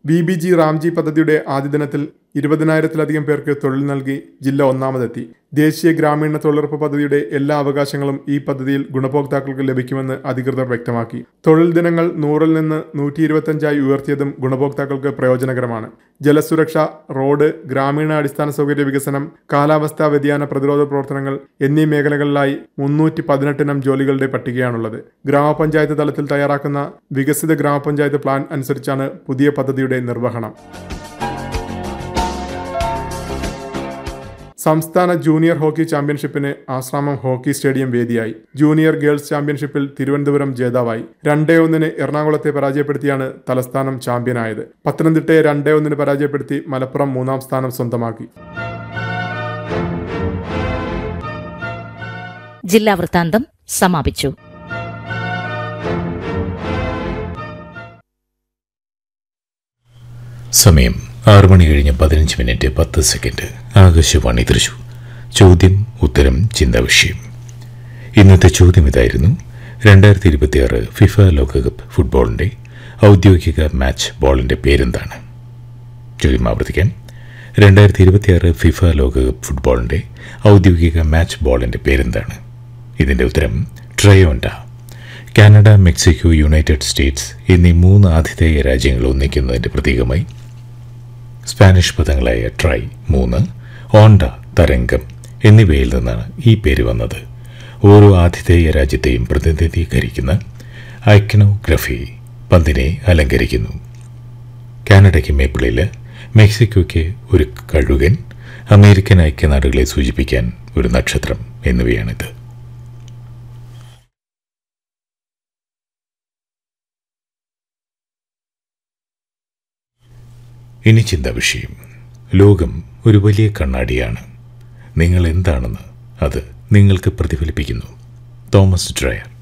V B G Ramji പദ്ധതിയുടെ ആദ്യ ദിനത്തിൽ ഇരുപതിനായിരത്തിലധികം പേർക്ക് തൊഴിൽ നൽകി ജില്ല ഒന്നാമതെത്തി ദേശീയ ഗ്രാമീണ തൊഴിലുറപ്പ് പദ്ധതിയുടെ എല്ലാ അവകാശങ്ങളും ഈ പദ്ധതിയിൽ ഗുണഭോക്താക്കൾക്ക് ലഭിക്കുമെന്ന് അധികൃതർ വ്യക്തമാക്കി തൊഴിൽ ദിനങ്ങൾ നൂറിൽ നിന്ന് നൂറ്റി ഇരുപത്തഞ്ചായി ഉയർത്തിയതും ഗുണഭോക്താക്കൾക്ക് പ്രയോജനകരമാണ് ജലസുരക്ഷ റോഡ് ഗ്രാമീണ അടിസ്ഥാന സൗകര്യ വികസനം കാലാവസ്ഥാ വ്യതിയാന പ്രതിരോധ പ്രവർത്തനങ്ങൾ എന്നീ മേഖലകളിലായി മുന്നൂറ്റി പതിനെട്ടിനം ജോലികളുടെ പട്ടികയാണുള്ളത് ഗ്രാമപഞ്ചായത്ത് തലത്തിൽ തയ്യാറാക്കുന്ന വികസിത ഗ്രാമപഞ്ചായത്ത് പ്ലാൻ അനുസരിച്ചാണ് പുതിയ പദ്ധതിയുടെ നിർവഹണം സംസ്ഥാന ജൂനിയർ ഹോക്കി ചാമ്പ്യൻഷിപ്പിന് ആശ്രാമം ഹോക്കി സ്റ്റേഡിയം വേദിയായി ജൂനിയർ ഗേൾസ് ചാമ്പ്യൻഷിപ്പിൽ തിരുവനന്തപുരം ജേതാവായി രണ്ടേ ഒന്നിന് എറണാകുളത്തെ പരാജയപ്പെടുത്തിയാണ് തലസ്ഥാനം ചാമ്പ്യനായത് പത്തനംതിട്ടയെ രണ്ടേ ഒന്നിന് പരാജയപ്പെടുത്തി മലപ്പുറം മൂന്നാം സ്ഥാനം സ്വന്തമാക്കി ജില്ലാ വൃത്താന്തം സമാപിച്ചു സമയം ആറു മണി കഴിഞ്ഞ് പതിനഞ്ച് മിനിറ്റ് പത്ത് സെക്കൻഡ് ആകാശവാണി തൃശൂർ ചോദ്യം ഉത്തരം ചിന്താവിഷയം ഇന്നത്തെ ചോദ്യം ഇതായിരുന്നു രണ്ടായിരത്തി ഇരുപത്തിയാറ് ഫിഫ ലോകകപ്പ് ഫുട്ബോളിന്റെ ഔദ്യോഗിക മാച്ച് ബോളിന്റെ പേരെന്താണ് ചോദ്യം ആവർത്തിക്കാം രണ്ടായിരത്തി ഇരുപത്തിയാറ് ഫിഫ ലോകകപ്പ് ഫുട്ബോളിന്റെ ഔദ്യോഗിക മാച്ച് ബോളിന്റെ പേരെന്താണ് ഇതിന്റെ ഉത്തരം Trionda Canada Mexico United States എന്നീ മൂന്ന് ആതിഥേയ രാജ്യങ്ങൾ ഒന്നിക്കുന്നതിന്റെ പ്രതീകമായി സ്പാനിഷ് പദങ്ങളായ ട്രൈ മൂന്ന് ഓണ്ട തരംഗം എന്നിവയിൽ നിന്നാണ് ഈ പേര് വന്നത് ഓരോ ആതിഥേയ രാജ്യത്തെയും പ്രതിനിധീകരിക്കുന്ന ഐക്കണോഗ്രഫി പന്തിനെ അലങ്കരിക്കുന്നു കാനഡയ്ക്ക് മേപ്പിളില് മെക്സിക്കോയ്ക്ക് ഒരു കഴുകൻ അമേരിക്കൻ ഐക്യനാടുകളെ സൂചിപ്പിക്കാൻ ഒരു നക്ഷത്രം എന്നിവയാണിത് ഇനി ചിന്ത വിഷയം ലോകം ഒരു വലിയ കണ്ണാടിയാണ് നിങ്ങൾ എന്താണെന്ന് അത് നിങ്ങൾക്ക് പ്രതിഫലിപ്പിക്കുന്നു തോമസ് ഡ്രയർ